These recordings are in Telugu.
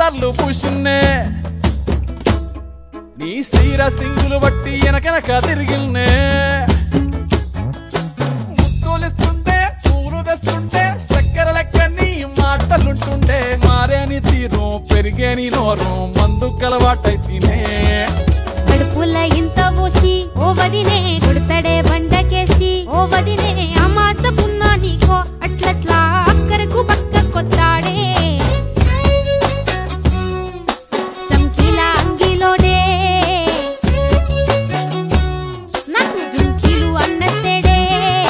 సార్లు పూసిన్నే నీ సీర సింగులు బట్టి వెనకనక తిరిగిల్నే ముత్తులిస్తుంటే పూలు తెస్తుంటే చక్కెర లెక్క నీ మాటలుంటుండే మారేని తీరు పెరిగేని నోరు మందు కలవాటైతేనే కడుపుల ఇంత పోసి ఓ వదినే కొడతడే బండకేసి ఓ వదినే అమాస పున్నా నీకో అట్లట్లా అక్కరకు పక్క కొత్తాడే చంకీల అంగిలోడే నాకు జుంకీలు అన్నత్తేడే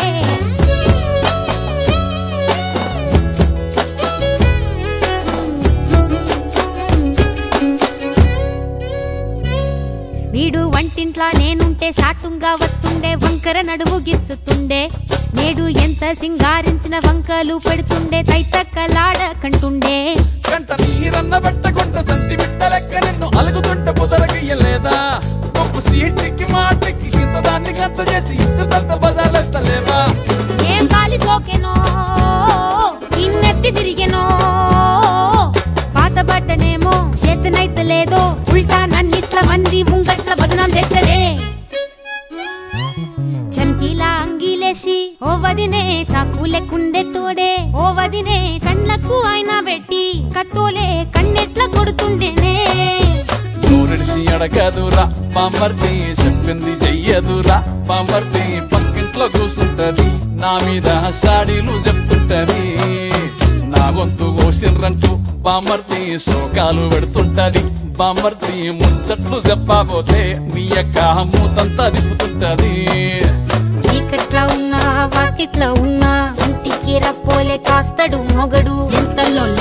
వీడు వంటింట్లా నేనుంటే సాటుంగా వస్తుండే వంకర నడుము గిచ్చుతుండే నేడు ఎంత సింగారించిన వంకలు పెడుతుండే తైతక్కలాడ కంటుండే కంట నీరన్న పెట్టకుంట సంతి బిడ్డ లెక్క నిన్ను అలుగుతుంటే బుదరగియ్యలేదా గొప్ప సీటికి మాటికి ఇంత దాన్ని గంత చేసి ఇద్దరు బజార్లెత్తలేవా ఏం గాలి సోకెనో ఇన్నెత్తి తిరిగెనో పాతబడ్డనేమో చేతనైతే లేదో ఉల్టా నన్నిట్ల మంది ముంగట్ల బదనాం చేస్తదే చమ్కీలా అంగీలేసి ఓ వదినే చాకు లెక్కుండే తోడే ఓ వదినే కండ్లకు ఆయన పెట్టి కత్తోలే కన్నెట్ల కొడుతుండేనే నూరిడిసి అడగదురా పాంబర్తి చెప్పింది చెయ్యదురా పాంబర్తి పక్కింట్లో కూసుంటది నా మీద సాడీలు చెప్తుంటది నా గొంతు కోసిండ్రంటూ బామర్తి శోకాలు పెడుతుంటది బామర్తి ముచ్చట్లు చెప్పబోతే మీ యొక్క మూతంతా దిప్పుతుంటది చీకట్లా ఉన్నా వాకిట్లా ఉన్నా ఇంటికి రప్పోలే కాస్తడు మొగడు ఎంతలో